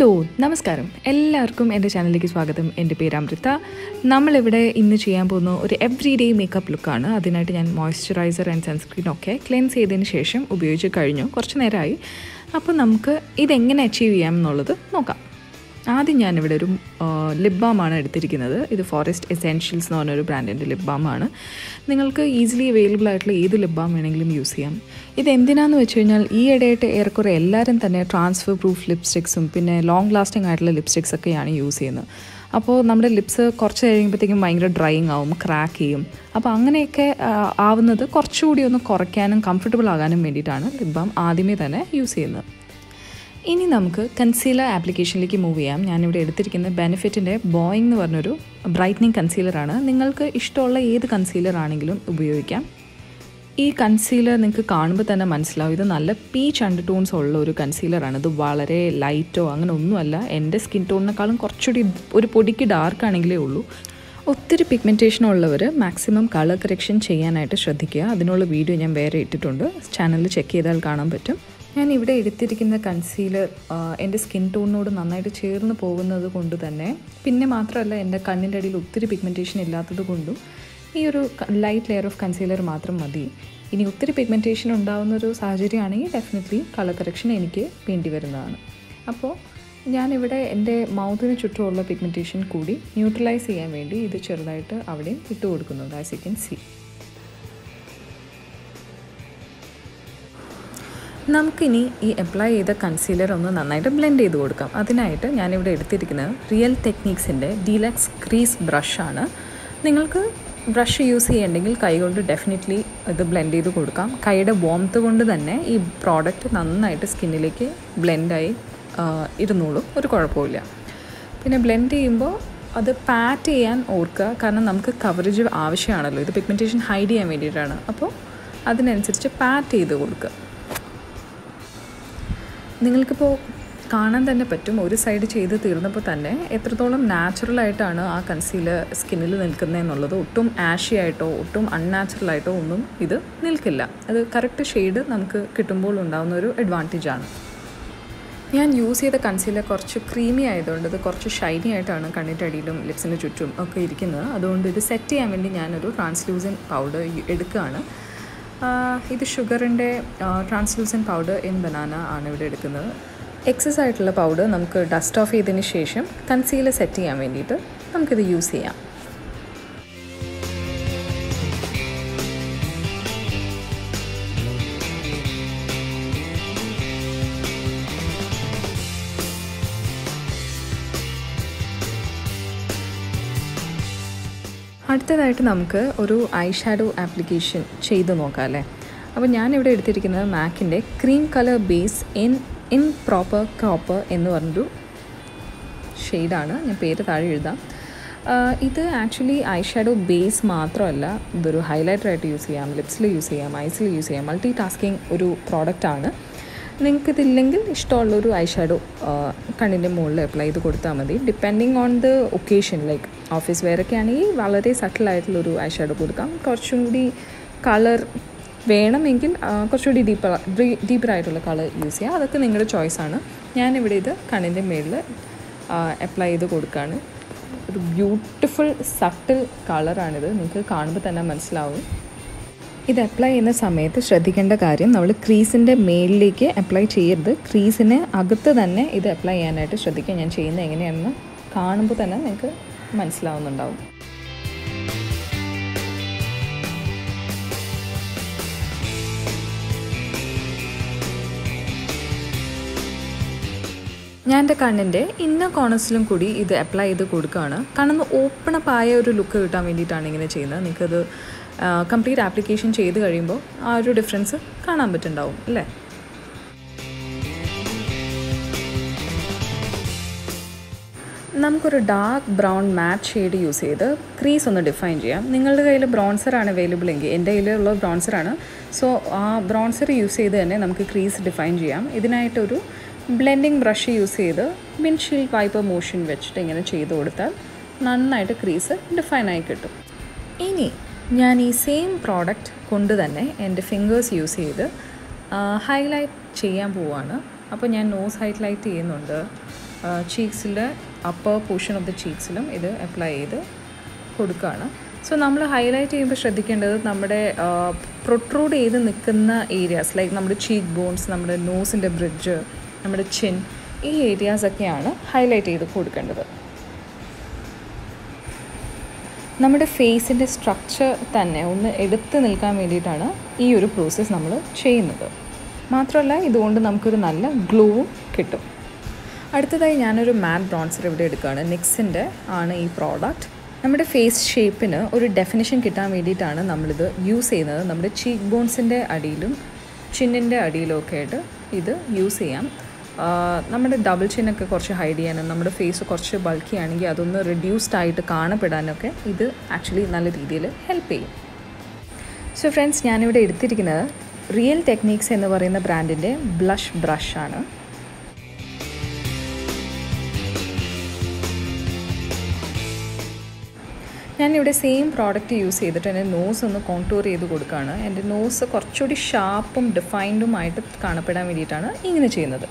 hello നമസ്കാരം എല്ലാവർക്കും എൻ്റെ ചാനലിലേക്ക് സ്വാഗതം എൻ്റെ പേര് അമൃത നമ്മളിവിടെ ഇന്ന് ചെയ്യാൻ പോകുന്ന ഒരു എവ്രി ഡേ മേക്കപ്പ് ലുക്കാണ് അതിനായിട്ട് ഞാൻ മോയ്സ്ചറൈസർ ആൻഡ് സൺസ്ക്രീൻ ഒക്കെ ക്ലെൻസ് ചെയ്തതിന് ശേഷം ഉപയോഗിച്ച് കഴിഞ്ഞു കുറച്ച് നേരമായി അപ്പോൾ നമുക്ക് ഇതെങ്ങനെ അച്ചീവ് ചെയ്യാം എന്നുള്ളത് നോക്കാം ആദ്യം ഞാനിവിടെ ഒരു ലിപ് ബാമാണ് എടുത്തിരിക്കുന്നത് ഇത് ഫോറസ്റ്റ് എസെൻഷ്യൽസ് എന്ന് പറഞ്ഞൊരു ബ്രാൻഡിൻ്റെ ലിപ് ബാമാണ് നിങ്ങൾക്ക് ഈസിലി അവൈലബിൾ ആയിട്ടുള്ള ഏത് ലിപ് ബാം വേണമെങ്കിലും യൂസ് ചെയ്യാം ഇത് എന്തിനാന്ന് വെച്ച് കഴിഞ്ഞാൽ ഈ ഇടയായിട്ട് ഏറെക്കുറെ എല്ലാവരും തന്നെ ട്രാൻസ്ഫർ പ്രൂഫ് ലിപ്സ്റ്റിക്സും പിന്നെ ലോങ് ലാസ്റ്റിംഗ് ആയിട്ടുള്ള ലിപ്സ്റ്റിക്സ് ഒക്കെയാണ് യൂസ് ചെയ്യുന്നത് അപ്പോൾ നമ്മുടെ ലിപ്സ് കുറച്ച് കഴിയുമ്പോഴത്തേക്കും ഭയങ്കര ഡ്രൈയിങ് ആവും ക്രാക്ക് ചെയ്യും അപ്പോൾ അങ്ങനെയൊക്കെ ആ, ആവുന്നത് കുറച്ചുകൂടി ഒന്ന് കുറയ്ക്കാനും കംഫർട്ടബിൾ ആകാനും വേണ്ടിയിട്ടാണ് ലിപ് ബാം ആദ്യമേ തന്നെ യൂസ് ചെയ്യുന്നത് ഇനി നമുക്ക് കൺസീലർ ആപ്ലിക്കേഷനിലേക്ക് മൂവ് ചെയ്യാം ഞാനിവിടെ എടുത്തിരിക്കുന്ന ബെനിഫിറ്റിൻ്റെ ബോയിങ് എന്ന് പറഞ്ഞൊരു ബ്രൈറ്റനിങ് കൺസീലറാണ് നിങ്ങൾക്ക് ഇഷ്ടമുള്ള ഏത് കൺസീലർ ആണെങ്കിലും ഉപയോഗിക്കാം ഈ കൺസീലർ നിങ്ങൾക്ക് കാണുമ്പോൾ തന്നെ മനസ്സിലാവും ഇത് നല്ല പീച്ച് അണ്ടർ ടോൺസ് ഉള്ള ഒരു കൺസീലറാണ് ഇത് വളരെ ലൈറ്റോ അങ്ങനെ ഒന്നുമല്ല എൻ്റെ സ്കിൻ ടോണിനേക്കാളും കുറച്ചുകൂടി ഒരു പൊടിക്ക് ഡാർക്ക് ആണെങ്കിലേ ഉള്ളൂ ഒത്തിരി പിഗ്മെൻറ്റേഷൻ ഉള്ളവർ മാക്സിമം കളർ കറക്ഷൻ ചെയ്യാനായിട്ട് ശ്രദ്ധിക്കുക അതിനുള്ള വീഡിയോ ഞാൻ വേറെ ഇട്ടിട്ടുണ്ട് ചാനലിൽ ചെക്ക് ചെയ്താൽ കാണാൻ പറ്റും ഞാൻ ഇവിടെ എടുത്തിരിക്കുന്ന കൺസീലർ എൻ്റെ സ്കിൻ ടോണിനോട് നന്നായിട്ട് ചേർന്ന് പോകുന്നത് കൊണ്ട് തന്നെ പിന്നെ മാത്രമല്ല എൻ്റെ കണ്ണിൻ്റെ അടിയിൽ ഒത്തിരി പിഗ്മെൻറ്റേഷൻ ഇല്ലാത്തത് കൊണ്ടും ഈ ഒരു ലൈറ്റ് ലെയർ ഓഫ് കൺസീലർ മാത്രം മതി ഇനി ഒത്തിരി പിഗ്മെൻറ്റേഷൻ ഉണ്ടാകുന്ന ഒരു സാഹചര്യമാണെങ്കിൽ ഡെഫിനറ്റ്ലി കളർ കറക്ഷൻ എനിക്ക് വേണ്ടി വരുന്നതാണ് അപ്പോൾ ഞാനിവിടെ എൻ്റെ മൗത്തിന് ചുറ്റുമുള്ള പിഗ്മെൻറ്റേഷൻ കൂടി ന്യൂട്രലൈസ് ചെയ്യാൻ വേണ്ടി ഇത് ചെറുതായിട്ട് അവിടെയും ഇട്ട് കൊടുക്കുന്നുണ്ട് ആസ് യു കെൻ സി നമുക്കിനി ഈ അപ്ലൈ ചെയ്ത കൺസീലർ ഒന്ന് നന്നായിട്ട് ബ്ലെൻഡ് ചെയ്ത് കൊടുക്കാം അതിനായിട്ട് ഞാനിവിടെ എടുത്തിരിക്കുന്നത് റിയൽ ടെക്നീക്സിൻ്റെ ഡീലക്സ് ക്രീസ് ബ്രഷാണ് നിങ്ങൾക്ക് ബ്രഷ് യൂസ് ചെയ്യണമെങ്കിൽ കൈകൊണ്ട് ഡെഫിനറ്റ്ലി ഇത് ബ്ലെൻഡ് ചെയ്ത് കൊടുക്കാം കൈയുടെ വോംത്ത് കൊണ്ട് തന്നെ ഈ പ്രോഡക്റ്റ് നന്നായിട്ട് സ്കിന്നിലേക്ക് ബ്ലെൻഡായി ഇരുന്നോളും ഒരു കുഴപ്പമില്ല പിന്നെ ബ്ലെൻഡ് ചെയ്യുമ്പോൾ അത് പാറ്റ് ചെയ്യാൻ ഓർക്കുക കാരണം നമുക്ക് കവറേജ് ആവശ്യമാണല്ലോ ഇത് പിഗ്മെൻറ്റേഷൻ ഹൈഡ് ചെയ്യാൻ വേണ്ടിയിട്ടാണ് അപ്പോൾ അതിനനുസരിച്ച് പാറ്റ് ചെയ്ത് കൊടുക്കുക നിങ്ങൾക്കിപ്പോൾ കാണാൻ തന്നെ പറ്റും ഒരു സൈഡ് ചെയ്ത് തീർന്നപ്പോൾ തന്നെ എത്രത്തോളം നാച്ചുറലായിട്ടാണ് ആ കൺസീലർ സ്കിന്നിൽ നിൽക്കുന്നതെന്നുള്ളത് ഒട്ടും ആഷി ആയിട്ടോ ഒട്ടും അൺനാച്ചുറലായിട്ടോ ഒന്നും ഇത് നിൽക്കില്ല അത് കറക്റ്റ് ഷെയ്ഡ് നമുക്ക് കിട്ടുമ്പോൾ ഉണ്ടാകുന്ന ഒരു അഡ്വാൻറ്റേജാണ് ഞാൻ യൂസ് ചെയ്ത കൺസീലർ കുറച്ച് ക്രീമി ആയതുകൊണ്ട് ഇത് കുറച്ച് ഷൈനി ആയിട്ടാണ് കണ്ണിൻ്റെ അടിയിലും ലിപ്സിന് ചുറ്റും ഒക്കെ ഇരിക്കുന്നത് അതുകൊണ്ട് ഇത് സെറ്റ് ചെയ്യാൻ വേണ്ടി ഞാനൊരു ട്രാൻസ്ലൂസൻ പൗഡർ എടുക്കുകയാണ് ആഹ് ഇത് ഷുഗറിൻ്റെ ട്രാൻസ്ലൂസൻ പൗഡർ ഇൻ ബനാന ആണ് ഇവിടെ എടുക്കുന്നത് എക്സസ് ആയിട്ടുള്ള പൗഡർ നമുക്ക് ഡസ്റ്റ് ഓഫ് ചെയ്തതിന് ശേഷം കൺസീലർ സെറ്റ് ചെയ്യാൻ വേണ്ടിയിട്ട് നമുക്കിത് യൂസ് ചെയ്യാം അടുത്തതായിട്ട് നമുക്ക് ഒരു ഐ ഷാഡോ ആപ്ലിക്കേഷൻ ചെയ്ത് നോക്കാം അല്ലേ അപ്പോൾ ഞാനിവിടെ എടുത്തിരിക്കുന്നത് മാക്കിൻ്റെ cream colour base in in proper cropper എന്ന് പറഞ്ഞൊരു ഷെയ്ഡാണ് ഞാൻ പേര് താഴെ എഴുതാം ആഹ് ഇത് ആക്ച്വലി ഐ ഷാഡോ ബേസ് മാത്രമല്ല ഇതൊരു ഹൈലൈറ്ററായിട്ട് യൂസ് ചെയ്യാം ലിപ്സിൽ യൂസ് ചെയ്യാം ഐസിൽ യൂസ് ചെയ്യാം മൾട്ടി ടാസ്കിങ് ഒരു പ്രോഡക്റ്റാണ് നിങ്ങൾക്കിതില്ലെങ്കിൽ ഇഷ്ടമുള്ളൊരു ഐ ഷാഡോ കണ്ണിൻ്റെ മുകളിൽ അപ്ലൈ ചെയ്ത് കൊടുത്താൽ മതി depending on the occasion like office വെയറൊക്കെ ആണെങ്കിൽ വളരെ സട്ടിലായിട്ടുള്ളൊരു ഐ ഷാഡോ കൊടുക്കാം കുറച്ചും കൂടി കളർ വേണമെങ്കിൽ ആ, കുറച്ചുകൂടി ഡീപ്പർ ഡീപ്പറായിട്ടുള്ള കളർ യൂസ് ചെയ്യാം അതൊക്കെ നിങ്ങളുടെ ചോയ്സാണ് ഞാനിവിടെ ഇത് കണ്ണിൻ്റെ മുകളിൽ അപ്ലൈ ചെയ്ത് കൊടുക്കുകയാണ് ഒരു ബ്യൂട്ടിഫുൾ സട്ടിൽ കളറാണിത് നിങ്ങൾക്ക് കാണുമ്പോൾ തന്നെ മനസ്സിലാവും ഇത് അപ്ലൈ ചെയ്യുന്ന സമയത്ത് ശ്രദ്ധിക്കേണ്ട കാര്യം നമ്മൾ ക്രീസിൻ്റെ മേളിലേക്ക് അപ്ലൈ ചെയ്യരുത് ക്രീസിന് അകത്ത് തന്നെ ഇത് അപ്ലൈ ചെയ്യാനായിട്ട് ശ്രദ്ധിക്കുക ഞാൻ ചെയ്യുന്നത് എങ്ങനെയാണെന്ന് കാണുമ്പോൾ തന്നെ നിങ്ങൾക്ക് മനസ്സിലാവുന്നുണ്ടാവും ഞാൻ എൻ്റെ കണ്ണിൻ്റെ ഇന്ന കോണേഴ്സിലും കൂടി ഇത് അപ്ലൈ ചെയ്ത് കൊടുക്കുകയാണ് കണ്ണിന്ന് ഓപ്പൺ അപ്പ് ആയ ഒരു ലുക്ക് കിട്ടാൻ വേണ്ടിയിട്ടാണ് ഇങ്ങനെ ചെയ്യുന്നത് നിങ്ങൾക്കത് കംപ്ലീറ്റ് ആപ്ലിക്കേഷൻ ചെയ്ത് കഴിയുമ്പോൾ ആ ഒരു ഡിഫറൻസ് കാണാൻ പറ്റുന്നുണ്ടാവും അല്ലേ നമുക്കൊരു dark brown matte shade use ചെയ്ത് ക്രീസ് ഒന്ന് ഡിഫൈൻ ചെയ്യാം നിങ്ങളുടെ കയ്യിൽ ബ്രോൺസർ ആണ് അവൈലബിൾ എങ്കിൽ എൻ്റെ കയ്യിലുള്ള ബ്രോൺസർ ആണ് സോ ആ ബ്രോൺസർ യൂസ് ചെയ്ത് തന്നെ നമുക്ക് ക്രീസ് ഡിഫൈൻ ചെയ്യാം ഇതിനായിട്ടൊരു ബ്ലെൻഡിങ് ബ്രഷ് യൂസ് ചെയ്ത് വിൻഷീൽഡ് വൈപ്പർ മോഷൻ വെച്ചിട്ട് ഇങ്ങനെ ചെയ്ത് കൊടുത്താൽ നന്നായിട്ട് ക്രീസ് ഡിഫൈൻ ആയി കിട്ടും ഇനി ഞാൻ ഈ സെയിം പ്രോഡക്റ്റ് കൊണ്ട് തന്നെ എൻ്റെ ഫിംഗേഴ്സ് യൂസ് ചെയ്ത് ഹൈലൈറ്റ് ചെയ്യാൻ പോവാണ് അപ്പോൾ ഞാൻ നോസ് ഹൈലൈറ്റ് ചെയ്യുന്നുണ്ട് ചീക്സിൻ്റെ അപ്പർ പോർഷൻ ഓഫ് ദ ചീക്സിലും ഇത് അപ്ലൈ ചെയ്ത് കൊടുക്കുകയാണ് സോ നമ്മൾ ഹൈലൈറ്റ് ചെയ്യുമ്പോൾ ശ്രദ്ധിക്കേണ്ടത് നമ്മുടെ പ്രൊട്രൂഡ് ചെയ്ത് നിൽക്കുന്ന ഏരിയാസ് ലൈക്ക് നമ്മുടെ ചീക്ക് ബോൺസ് നമ്മുടെ നോസിൻ്റെ ബ്രിഡ്ജ് നമ്മുടെ ചിൻ ഈ ഏരിയാസൊക്കെയാണ് ഹൈലൈറ്റ് ചെയ്ത് കൊടുക്കേണ്ടത് നമ്മുടെ ഫേസിൻ്റെ സ്ട്രക്ചർ തന്നെ ഒന്ന് എടുത്തു നിൽക്കാൻ വേണ്ടിയിട്ടാണ് ഈ ഒരു പ്രോസസ്സ് നമ്മൾ ചെയ്യുന്നത് മാത്രമല്ല ഇതുകൊണ്ട് നമുക്കൊരു നല്ല ഗ്ലോവും കിട്ടും അടുത്തതായി ഞാനൊരു മാറ്റ് ബ്രോൺസർ ഇവിടെ എടുക്കുകയാണ് നിക്സിൻ്റെ ആണ് ഈ പ്രോഡക്റ്റ് നമ്മുടെ ഫേസ് ഷേപ്പിന് ഒരു ഡെഫിനിഷൻ കിട്ടാൻ വേണ്ടിയിട്ടാണ് നമ്മളിത് യൂസ് ചെയ്യുന്നത് നമ്മുടെ ചീക്ക് ബോൺസിൻ്റെ അടിയിലും ചിന്നിൻ്റെ അടിയിലും ഒക്കെ ആയിട്ട് ഇത് യൂസ് ചെയ്യാം നമ്മുടെ ഡബിൾ ചിന്നൊക്കെ കുറച്ച് ഹൈഡ് ചെയ്യാനും നമ്മുടെ ഫേസ് കുറച്ച് ബൾക്കി ആണെങ്കിൽ അതൊന്ന് റിഡ്യൂസ്ഡ് ആയിട്ട് കാണപ്പെടാനൊക്കെ ഇത് ആക്ച്വലി നല്ല രീതിയിൽ ഹെൽപ്പ് ചെയ്യും സോ ഫ്രണ്ട്സ് ഞാനിവിടെ എടുത്തിരിക്കുന്നത് റിയൽ ടെക്നീക്സ് എന്ന് പറയുന്ന ബ്രാൻഡിൻ്റെ ബ്ലഷ് ബ്രഷാണ് ഞാനിവിടെ സെയിം പ്രോഡക്റ്റ് യൂസ് ചെയ്തിട്ട് എൻ്റെ നോസ് ഒന്ന് കോൺടൂർ ചെയ്ത് കൊടുക്കുകയാണ് എൻ്റെ നോസ് കുറച്ചുകൂടി ഷാർപ്പും ഡിഫൈൻഡുമായിട്ട് കാണപ്പെടാൻ വേണ്ടിയിട്ടാണ് ഇങ്ങനെ ചെയ്യുന്നത്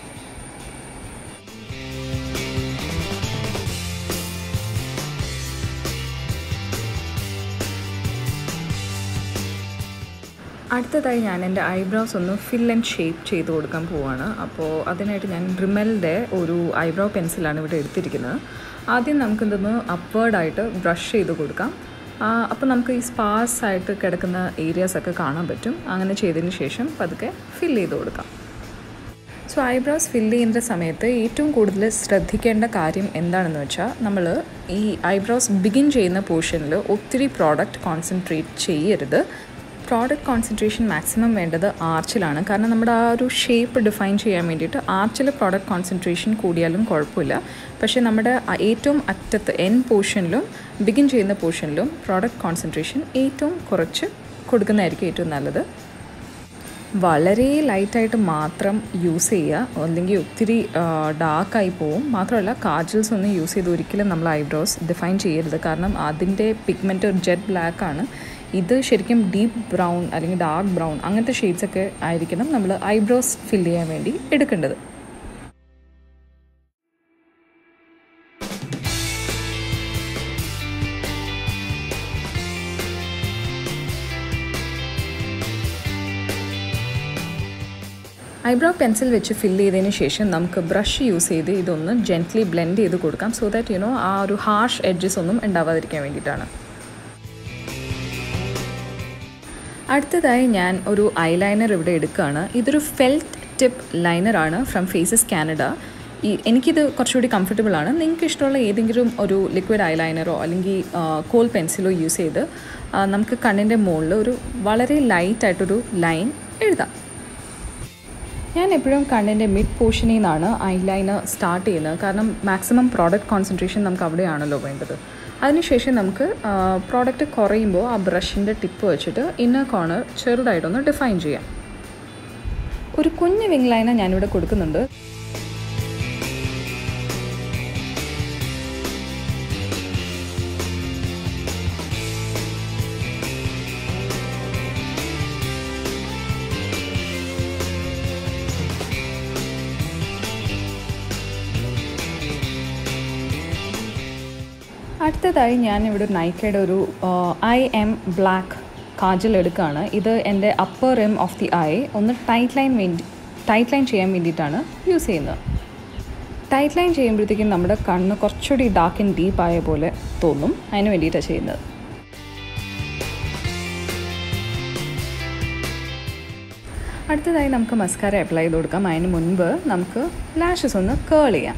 അടുത്തതായി ഞാൻ എൻ്റെ ഐബ്രോസ് ഒന്ന് ഫിൽ ആൻഡ് ഷേപ്പ് ചെയ്ത് കൊടുക്കാൻ പോവാണ് അപ്പോൾ അതിനായിട്ട് ഞാൻ ഡ്രിമലിൻ്റെ ഒരു ഐബ്രോ പെൻസിലാണ് ഇവിടെ എടുത്തിരിക്കുന്നത് ആദ്യം നമുക്കിതൊന്ന് അപ്വേർഡായിട്ട് ബ്രഷ് ചെയ്ത് കൊടുക്കാം അപ്പോൾ നമുക്ക് ഈ സ്പാസ് ആയിട്ട് കിടക്കുന്ന ഏരിയാസ് ഒക്കെ കാണാൻ പറ്റും അങ്ങനെ ചെയ്തതിന് ശേഷം പതുക്കെ ഫിൽ ചെയ്ത് കൊടുക്കാം സോ ഐബ്രോസ് ഫില്ല് ചെയ്യുന്ന സമയത്ത് ഏറ്റവും കൂടുതൽ ശ്രദ്ധിക്കേണ്ട കാര്യം എന്താണെന്ന് വെച്ചാൽ നമ്മൾ ഈ ഐബ്രോസ് ബിഗിൻ ചെയ്യുന്ന പോർഷനിൽ ഒത്തിരി പ്രോഡക്റ്റ് കോൺസെൻട്രേറ്റ് ചെയ്യരുത് പ്രോഡക്റ്റ് കോൺസെൻട്രേഷൻ മാക്സിമം വേണ്ടത് ആർച്ചിലാണ് കാരണം നമ്മുടെ ആ ഒരു ഷേപ്പ് ഡിഫൈൻ ചെയ്യാൻ വേണ്ടിയിട്ട് ആർച്ചിൽ പ്രോഡക്റ്റ് കോൺസെൻട്രേഷൻ കൂടിയാലും കുഴപ്പമില്ല പക്ഷേ നമ്മുടെ ഏറ്റവും അറ്റത്ത് എൻ പോർഷനിലും ബിഗിൻ ചെയ്യുന്ന പോർഷനിലും പ്രോഡക്റ്റ് കോൺസെൻട്രേഷൻ ഏറ്റവും കുറച്ച് കൊടുക്കുന്നതായിരിക്കും ഏറ്റവും നല്ലത് വളരെ ലൈറ്റായിട്ട് മാത്രം യൂസ് ചെയ്യുക അല്ലെങ്കിൽ ഒത്തിരി ഡാർക്കായി പോവും മാത്രമല്ല കാജൽസ് ഒന്നും യൂസ് ചെയ്ത് ഒരിക്കലും നമ്മൾ ഐബ്രോസ് ഡിഫൈൻ ചെയ്യരുത് കാരണം അതിൻ്റെ പിഗ്മെൻറ്റ് ഒരു ജെറ്റ് ബ്ലാക്ക് ആണ് ഇത് ശരിക്കും ഡീപ്പ് ബ്രൗൺ അല്ലെങ്കിൽ ഡാർക്ക് ബ്രൗൺ അങ്ങനത്തെ ഷെയ്ഡ്സ് ഒക്കെ ആയിരിക്കണം നമ്മൾ ഐബ്രോസ് ഫിൽ ചെയ്യാൻ വേണ്ടി എടുക്കേണ്ടത് ഐബ്രോ പെൻസിൽ വെച്ച് ഫില്ല് ചെയ്തതിന് ശേഷം നമുക്ക് ബ്രഷ് യൂസ് ചെയ്ത് ഇതൊന്ന് ജെൻറ്റ്ലി ബ്ലെൻഡ് ചെയ്ത് കൊടുക്കാം സോ ദാറ്റ് യുനോ ആ ഒരു ഹാർഷ് എഡ്ജസ് ഒന്നും ഉണ്ടാവാതിരിക്കാൻ വേണ്ടിയിട്ടാണ് അടുത്തതായി ഞാൻ ഒരു ഐലൈനർ ഇവിടെ എടുക്കുകയാണ് ഇതൊരു ഫെൽറ്റ് ടിപ്പ് ലൈനറാണ് ഫ്രം ഫേസസ് കാനഡ ഈ എനിക്കിത് കുറച്ചുകൂടി കംഫർട്ടബിൾ ആണ് നിങ്ങൾക്ക് ഇഷ്ടമുള്ള ഏതെങ്കിലും ഒരു ലിക്വിഡ് ഐലൈനറോ അല്ലെങ്കിൽ കോൾ പെൻസിലോ യൂസ് ചെയ്ത് നമുക്ക് കണ്ണിൻ്റെ മുകളിൽ ഒരു വളരെ ലൈറ്റായിട്ടൊരു ലൈൻ എഴുതാം ഞാൻ എപ്പോഴും കണ്ണിൻ്റെ മിഡ് പോർഷനിൽ നിന്നാണ് ഐലൈനർ സ്റ്റാർട്ട് ചെയ്യുന്നത് കാരണം മാക്സിമം പ്രോഡക്റ്റ് കോൺസെൻട്രേഷൻ നമുക്ക് അവിടെയാണല്ലോ വേണ്ടത് അതിനുശേഷം നമുക്ക് പ്രോഡക്റ്റ് കുറയുമ്പോൾ ആ ബ്രഷിൻ്റെ ടിപ്പ് വെച്ചിട്ട് ഇന്നർ കോർണർ ചെറുതായിട്ടൊന്ന് ഡിഫൈൻ ചെയ്യാം ഒരു കുഞ്ഞ് വിങ് ലൈനർ ഞാനിവിടെ കൊടുക്കുന്നുണ്ട് അടുത്തതായി ഞാൻ ഇവിടെ നൈക്കയുടെ ഒരു ഐ എം ബ്ലാക്ക് കാജൽ എടുക്കുകയാണ് ഇത് എൻ്റെ upper rim of the eye ഒന്ന് ടൈറ്റ് ലൈൻ വേണ്ടി ടൈറ്റ് ലൈൻ ചെയ്യാൻ വേണ്ടിയിട്ടാണ് യൂസ് ചെയ്യുന്നത് ടൈറ്റ് ലൈൻ ചെയ്യുമ്പോഴത്തേക്കും നമ്മുടെ കണ്ണ് കുറച്ചുകൂടി ഡാർക്ക് ആൻഡ് ഡീപ്പ് ആയ പോലെ തോന്നും അതിന് വേണ്ടിയിട്ടാണ് ചെയ്യുന്നത് അടുത്തതായി നമുക്ക് മസ്കാര അപ്ലൈ ചെയ്ത് കൊടുക്കാം അതിന് മുൻപ് നമുക്ക് ലാഷസ് ഒന്ന് കേൾ ചെയ്യാം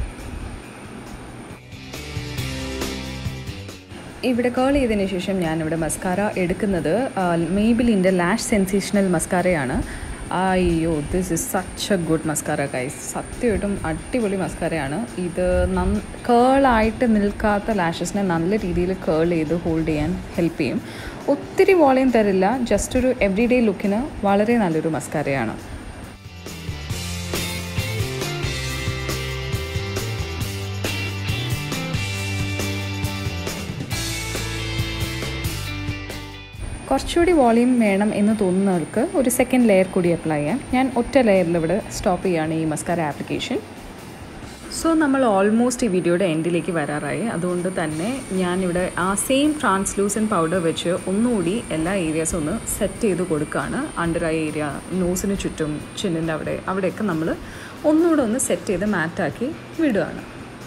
ഇവിടെ കേൾ ചെയ്തതിന് ശേഷം ഞാനിവിടെ മസ്കാര എടുക്കുന്നത് മേബിലിൻ്റെ ലാഷ് സെൻസേഷണൽ മസ്കാരയാണ് അയ്യോ this is such a good mascara guys സത്യമായിട്ടും അടിപൊളി മസ്കാരയാണ് ഇത് നം കേളായിട്ട് നിൽക്കാത്ത ലാഷസിനെ നല്ല രീതിയിൽ കേൾ ചെയ്ത് ഹോൾഡ് ചെയ്യാൻ ഹെൽപ്പ് ചെയ്യും ഒത്തിരി വോളിയം തരില്ല ജസ്റ്റ് ഒരു എവറി ഡേ ലുക്കിന് വളരെ നല്ലൊരു മസ്കാരയാണ് കുറച്ചുകൂടി വോളിയം വേണം എന്ന് തോന്നുന്നവർക്ക് ഒരു സെക്കൻഡ് ലെയർ കൂടി അപ്ലൈ ചെയ്യാം ഞാൻ ഒറ്റ ലെയറിൽ ഇവിടെ സ്റ്റോപ്പ് ചെയ്യുകയാണ് ഈ മസ്കാര ആപ്ലിക്കേഷൻ സോ നമ്മൾ ഓൾമോസ്റ്റ് ഈ വീഡിയോയുടെ എൻഡിലേക്ക് വരാറായി അതുകൊണ്ട് തന്നെ ഞാനിവിടെ ആ സെയിം ട്രാൻസ്ലൂസൻ പൗഡർ വെച്ച് ഒന്നുകൂടി എല്ലാ ഏരിയാസും ഒന്ന് സെറ്റ് ചെയ്ത് കൊടുക്കുകയാണ് അണ്ടർ ഐ ഏരിയ നോസിന് ചുറ്റും ചിന്നിൻ്റെ അവിടെ അവിടെയൊക്കെ നമ്മൾ ഒന്നുകൂടെ ഒന്ന് സെറ്റ് ചെയ്ത് മാറ്റാക്കി വിടുകയാണ്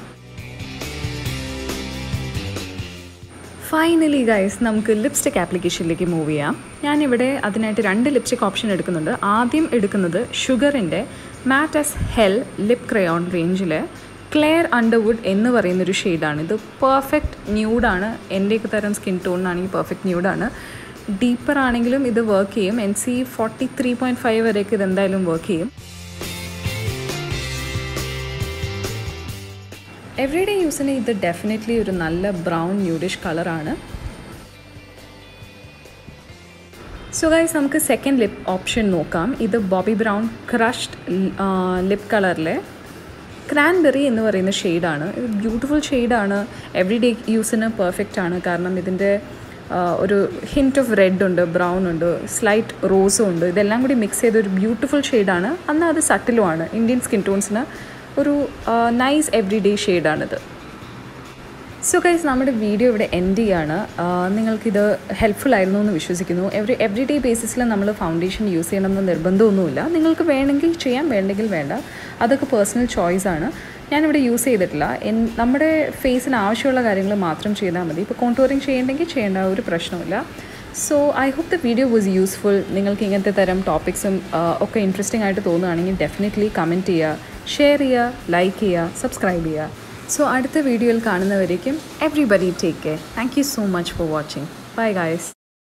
ഫൈനലി ഗൈസ് നമുക്ക് ലിപ്സ്റ്റിക് ആപ്ലിക്കേഷനിലേക്ക് മൂവ് ചെയ്യാം ഞാനിവിടെ അതിനായിട്ട് രണ്ട് ലിപ്സ്റ്റിക് ഓപ്ഷൻ എടുക്കുന്നുണ്ട് ആദ്യം എടുക്കുന്നത് ഷുഗറിൻ്റെ മാറ്റസ് ഹെൽ ലിപ് ക്രയോൺ റേഞ്ചിലെ ക്ലെയർ അണ്ടർവുഡ് എന്ന് പറയുന്നൊരു ഷെയ്ഡാണ് ഇത് പെർഫെക്റ്റ് ന്യൂഡാണ് എൻ്റെയൊക്കെ തരം സ്കിൻ ടോണിനാണെങ്കിൽ പെർഫെക്റ്റ് ന്യൂഡാണ് ഡീപ്പർ ആണെങ്കിലും ഇത് വർക്ക് ചെയ്യും N C forty three point five വരെയൊക്കെ ഇത് എന്തായാലും വർക്ക് ചെയ്യും എവറി ഡേ യൂസിന് ഇത് ഡെഫിനറ്റ്ലി ഒരു നല്ല ബ്രൗൺ ന്യൂഡിഷ് കളറാണ് സോ ഗൈസ് നമുക്ക് സെക്കൻഡ് ലിപ്പ് ഓപ്ഷൻ നോക്കാം ഇത് ബോബി ബ്രൗൺ ക്രഷ്ഡ് ലിപ്പ് കളറിലെ ക്രാൻബെറി എന്ന് പറയുന്ന ഷെയ്ഡാണ് ഇത് ബ്യൂട്ടിഫുൾ ഷെയ്ഡാണ് എവറി ഡേ യൂസിന് പെർഫെക്റ്റ് ആണ് കാരണം ഇതിൻ്റെ ഒരു ഹിൻറ്റ് ഓഫ് റെഡ് ഉണ്ട് ബ്രൗൺ ഉണ്ട് സ്ലൈറ്റ് റോസും ഉണ്ട് ഇതെല്ലാം കൂടി മിക്സ് ചെയ്ത ഒരു ബ്യൂട്ടിഫുൾ ഷെയ്ഡാണ് എന്നാൽ അത് സട്ടിലുമാണ് ഇന്ത്യൻ സ്കിൻ ടോൺസിന് ഒരു നൈസ് എവറി ഡേ ഷെയ്ഡാണിത് സോ ഗൈസ് നമ്മുടെ വീഡിയോ ഇവിടെ എൻഡ് ചെയ്യാണ് നിങ്ങൾക്കിത് ഹെൽപ്ഫുൾ ആയിരുന്നു എന്ന് വിശ്വസിക്കുന്നു എവറി എവറി ഡേ ബേസിസിൽ നമ്മൾ ഫൗണ്ടേഷൻ യൂസ് ചെയ്യണമെന്ന് നിർബന്ധമൊന്നുമില്ല നിങ്ങൾക്ക് വേണമെങ്കിൽ ചെയ്യാം വേണ്ടെങ്കിൽ വേണ്ട അതൊക്കെ പേഴ്സണൽ ചോയ്സ് ആണ് ഞാനിവിടെ യൂസ് ചെയ്തിട്ടില്ല എൻ നമ്മുടെ ഫേസിന് ആവശ്യമുള്ള കാര്യങ്ങൾ മാത്രം ചെയ്താൽ മതി ഇപ്പോൾ കോൺടൂറിങ് ചെയ്യണമെങ്കിൽ ചെയ്യേണ്ട ഒരു പ്രശ്നമില്ല so I hope the video was useful നിങ്ങൾക്ക് ഇങ്ങനത്തെ തരം ടോപ്പിക്സും ഒക്കെ ഇൻട്രസ്റ്റിംഗ് ആയിട്ട് തോന്നുകയാണെങ്കിൽ ഡെഫിനറ്റ്ലി കമൻറ്റ് ചെയ്യുക ഷെയർ ചെയ്യുക ലൈക്ക് ചെയ്യുക സബ്സ്ക്രൈബ് ചെയ്യുക സോ അടുത്ത വീഡിയോയിൽ കാണുന്നവരേക്കും everybody take care thank you so much for watching bye guys